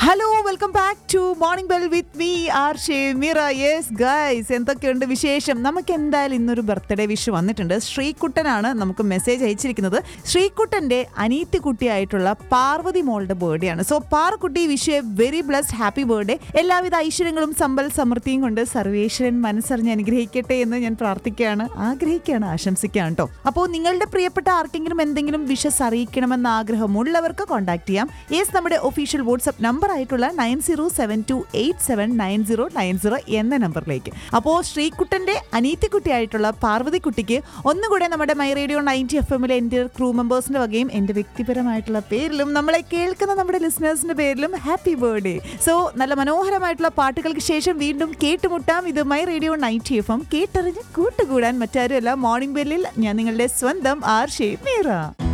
hello welcome back to morning bell with me R Shameera yes guys എന്തൊക്കെയുണ്ട് വിശേഷം നമുക്ക് എന്തായാലും ഇന്നൊരു ബർത്ത്ഡേ വിഷ് വന്നിട്ടുണ്ട് ശ്രീകുട്ടനാണ് നമുക്ക് മെസ്സേജ് അയച്ചിരിക്കുന്നത് ശ്രീകുട്ടന്റെ അനീത്തി കുട്ടിയായിട്ടുള്ള പാർവതി മോളുടെ ബർത്ത്ഡേ ആണ് സോ പാർക്കുട്ടി wish a very blessed happy birthday എല്ലാവിധ ഐശ്വര്യങ്ങളും സമ്പൽ സമൃദ്ധിയും കൊണ്ട് സർവേശ്വരൻ മനസ്സറിഞ്ഞ് അനുഗ്രഹിക്കട്ടെ എന്ന് ഞാൻ പ്രാർത്ഥിക്കുകയാണ് ആഗ്രഹിക്കുകയാണ് ആശംസിക്കുകയാണ് കേട്ടോ അപ്പോൾ നിങ്ങളുടെ പ്രിയപ്പെട്ട ആർക്കെങ്കിലും എന്തെങ്കിലും വിഷസ് അറിയിക്കണമെന്ന ആഗ്രഹമുള്ളവർക്ക് കോൺടാക്ട് ചെയ്യാം യെസ് നമ്മുടെ ഒഫീഷ്യൽ വാട്സ്ആപ്പ് നമ്പർ ആയിട്ടുള്ള nine zero seven two eight seven nine zero nine zero എന്ന നമ്പറിലേക്ക് അപ്പോൾ ശ്രീകുട്ടന്റെ അനീത്തിക്കുട്ടിയായിട്ടുള്ള പാർവതിക്കുട്ടിക്ക് ഒന്നുകൂടെ നമ്മുടെ മൈ റേഡിയോ നയൻറ്റി എഫ് എമ്മിലെ എൻ്റെ ക്രൂ മെമ്പേഴ്സിന്റെ വകയും എൻ്റെ വ്യക്തിപരമായിട്ടുള്ള പേരിലും നമ്മളെ കേൾക്കുന്ന നമ്മുടെ ലിസണേഴ്സിന്റെ പേരിലും ഹാപ്പി ബർത്ത്ഡേ സോ നല്ല മനോഹരമായിട്ടുള്ള പാട്ടുകൾക്ക് ശേഷം വീണ്ടും കേട്ടുമുട്ടാം ഇത് my radio ninety F M കേട്ടറിഞ്ഞ് കൂട്ടുകൂടാൻ മറ്റാരുമല്ല മോർണിംഗ് ബെല്ലിൽ ഞാൻ നിങ്ങളുടെ സ്വന്തം ആർ ഷേ മീറ